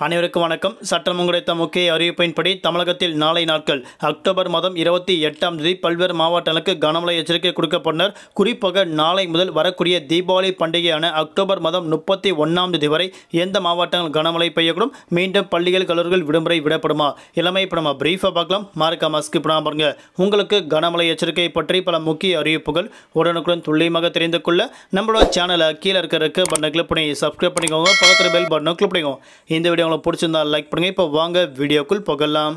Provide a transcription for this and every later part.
அனைவருக்கும் வணக்கம் சட்டம் கிடைத்த முக்கிய அறிவிப்பின்படி தமிழகத்தில் நாளை நாட்கள் அக்டோபர் மாதம் இருபத்தி எட்டாம் தேதி பல்வேறு மாவட்டங்களுக்கு கனமழை எச்சரிக்கை கொடுக்கப்பட்டனர் குறிப்பாக நாளை முதல் வரக்கூடிய தீபாவளி பண்டிகையான அக்டோபர் மாதம் முப்பத்தி ஒன்றாம் தேதி வரை எந்த மாவட்டங்கள் கனமழை பெய்யக்கூடும் மீண்டும் பள்ளிகள் கல்லூரிகள் விடுமுறை விடப்படுமா எல்லாமே இப்போ நம்ம பிரீஃபாக பார்க்கலாம் மறக்காம ஸ்கிப் பண்ணாம பாருங்க உங்களுக்கு கனமழை எச்சரிக்கை பற்றி பல முக்கிய அறிவிப்புகள் உடனுக்குடன் துல்லியமாக தெரிந்து கொள்ள நம்மளோட சேனலை கீழே இருக்கிற இருக்க பட்டனை கிளிக் பண்ணி சப்ஸ்கிரைப் பண்ணிக்கோங்க பக்கத்தில் பெல் பட்டனை கிளிக் பண்ணிக்கோங்க இந்த வீடியோ உங்களுக்கு பிடிச்சிருந்தா லைக் பண்ணுங்க இப்போ வாங்க வீடியோக்குள் போகலாம்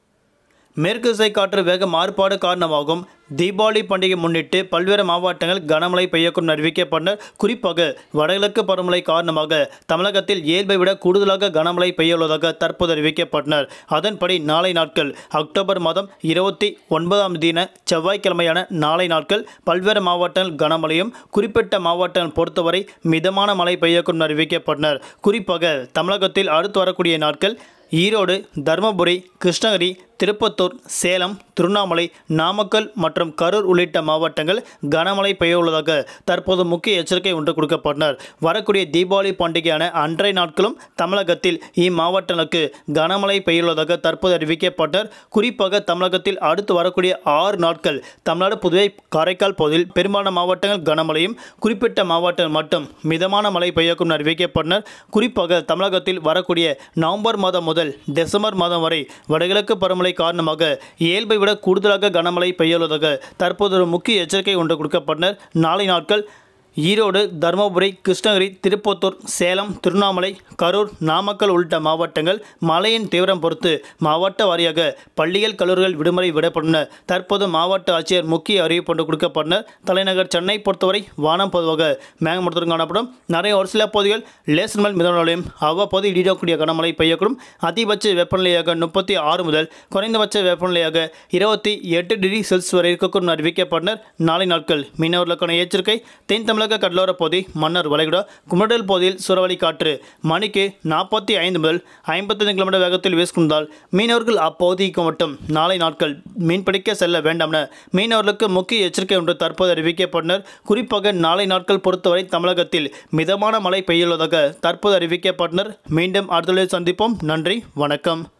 மேற்கு திசை காற்று வேக மாறுபாடு காரணமாகும் தீபாவளி பண்டிகை முன்னிட்டு பல்வேறு மாவட்டங்கள் கனமழை பெய்யக்கூடும் அறிவிக்கப்பட்டனர் குறிப்பாக வடகிழக்கு பருவமழை காரணமாக தமிழகத்தில் இயல்பை விட கூடுதலாக கனமழை பெய்யுள்ளதாக தற்போது அறிவிக்கப்பட்டனர் அதன்படி நாளை நாட்கள் அக்டோபர் மாதம் இருபத்தி ஒன்பதாம் தின செவ்வாய்க்கிழமையான நாளை நாட்கள் பல்வேறு மாவட்டங்கள் கனமழையும் குறிப்பிட்ட மாவட்டங்கள் பொறுத்தவரை மிதமான மழை பெய்யக்கூடும் அறிவிக்கப்பட்டனர் குறிப்பாக தமிழகத்தில் அடுத்து வரக்கூடிய நாட்கள் ஈரோடு தருமபுரி கிருஷ்ணகிரி திருப்பத்தூர் சேலம் திருவண்ணாமலை நாமக்கல் மற்றும் கரூர் உள்ளிட்ட மாவட்டங்கள் கனமழை பெய்ய உள்ளதாக தற்போது முக்கிய எச்சரிக்கை ஒன்று கொடுக்கப்பட்டனர் வரக்கூடிய தீபாவளி பண்டிகையான அன்றைய நாட்களும் தமிழகத்தில் இம்மாவட்டங்களுக்கு கனமழை பெய்யுள்ளதாக தற்போது அறிவிக்கப்பட்டனர் குறிப்பாக தமிழகத்தில் அடுத்து வரக்கூடிய ஆறு நாட்கள் தமிழ்நாடு புதுவை காரைக்கால் பகுதியில் பெரும்பாலான மாவட்டங்கள் கனமழையும் குறிப்பிட்ட மாவட்டங்கள் மட்டும் மிதமான மழை பெய்யக்கும் அறிவிக்கப்பட்டனர் குறிப்பாக தமிழகத்தில் வரக்கூடிய நவம்பர் மாதம் முதல் டிசம்பர் மாதம் வரை வடகிழக்கு பருவமழை காரணமாக இயல்பை விட கூடுதலாக கனமழை பெய்யுள்ளதாக தற்போது ஒரு முக்கிய எச்சரிக்கை ஒன்று கொடுக்கப்பட்டனர் நாளை நாட்கள் ஈரோடு தருமபுரி கிருஷ்ணகிரி திருப்பத்தூர் சேலம் திருவண்ணாமலை கரூர் நாமக்கல் உள்ளிட்ட மாவட்டங்கள் மழையின் தீவிரம் பொறுத்து மாவட்ட வாரியாக பள்ளிகள் கல்லூரிகள் விடுமுறை விடப்பட்டன தற்போது மாவட்ட ஆட்சியர் முக்கிய அறிவிப்பு ஒன்று கொடுக்கப்பட்டனர் தலைநகர் சென்னை பொறுத்தவரை வானம் பொதுவாக மேகமூட்டத்துடன் காணப்படும் நிறைய ஒரு சில பகுதிகள் லேசர் மேல் மிதமலையும் அவ்வப்போது இடிடக்கூடிய கனமழை பெய்யக்கூடும் அதிகபட்ச வெப்பநிலையாக முப்பத்தி ஆறு முதல் குறைந்தபட்ச வெப்பநிலையாக இருபத்தி எட்டு டிகிரி செல்சியஸ் வரை இருக்கக்கூடும் அறிவிக்கப்பட்டனர் நாளை நாட்கள் மீனவர்களுக்கான எச்சரிக்கை தென் தமிழக கடலோர பகுதி மன்னர் வளைகுடா குமரடல் பகுதியில் சுறவழி காற்று மணிக்கு நாற்பத்தி ஐந்து முதல் ஐம்பத்தைந்து கிலோமீட்டர் வேகத்தில் வீசுகின்றால் மீனவர்கள் அப்பகுதிக்கு மட்டும் நாளை நாட்கள் மீன்பிடிக்க செல்ல வேண்டாம் என மீனவர்களுக்கு முக்கிய எச்சரிக்கை ஒன்று தற்போது அறிவிக்கப்பட்டனர் குறிப்பாக நாளை நாட்கள் பொறுத்தவரை தமிழகத்தில் மிதமான மழை பெய்யுள்ளதாக தற்போது அறிவிக்கப்பட்டனர் மீண்டும் அடுத்த சந்திப்போம் நன்றி வணக்கம்